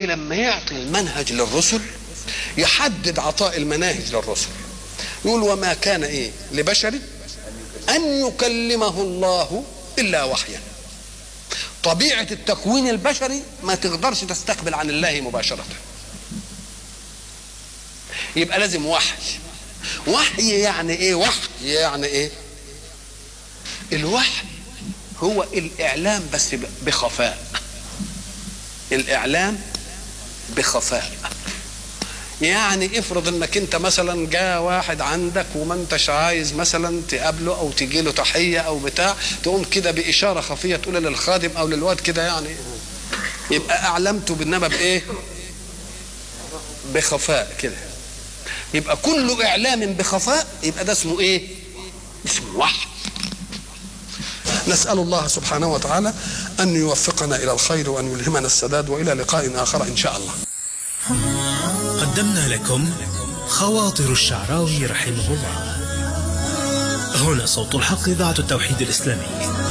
لما يعطي المنهج للرسل يحدد عطاء المناهج للرسل يقول وما كان ايه لبشر ان يكلمه الله الا وحيا طبيعه التكوين البشري ما تقدرش تستقبل عن الله مباشره يبقى لازم وحي وحي يعني ايه وحي يعني ايه الوحي هو الاعلام بس بخفاء الاعلام بخفاء يعني افرض انك انت مثلا جاء واحد عندك وما انتش عايز مثلا تقابله او تجي له تحيه او بتاع تقوم كده باشاره خفيه تقول للخادم او للواد كده يعني يبقى اعلمته بالنبى بايه؟ بخفاء كده يبقى كل اعلام بخفاء يبقى ده اسمه ايه؟ اسمه وحي نسأل الله سبحانه وتعالى أن يوفقنا إلى الخير وأن يلهمنا السداد وإلى لقاء آخر إن شاء الله قدمنا لكم خواطر الشعراوي رحمه الله هنا صوت الحق إذاعة التوحيد الإسلامي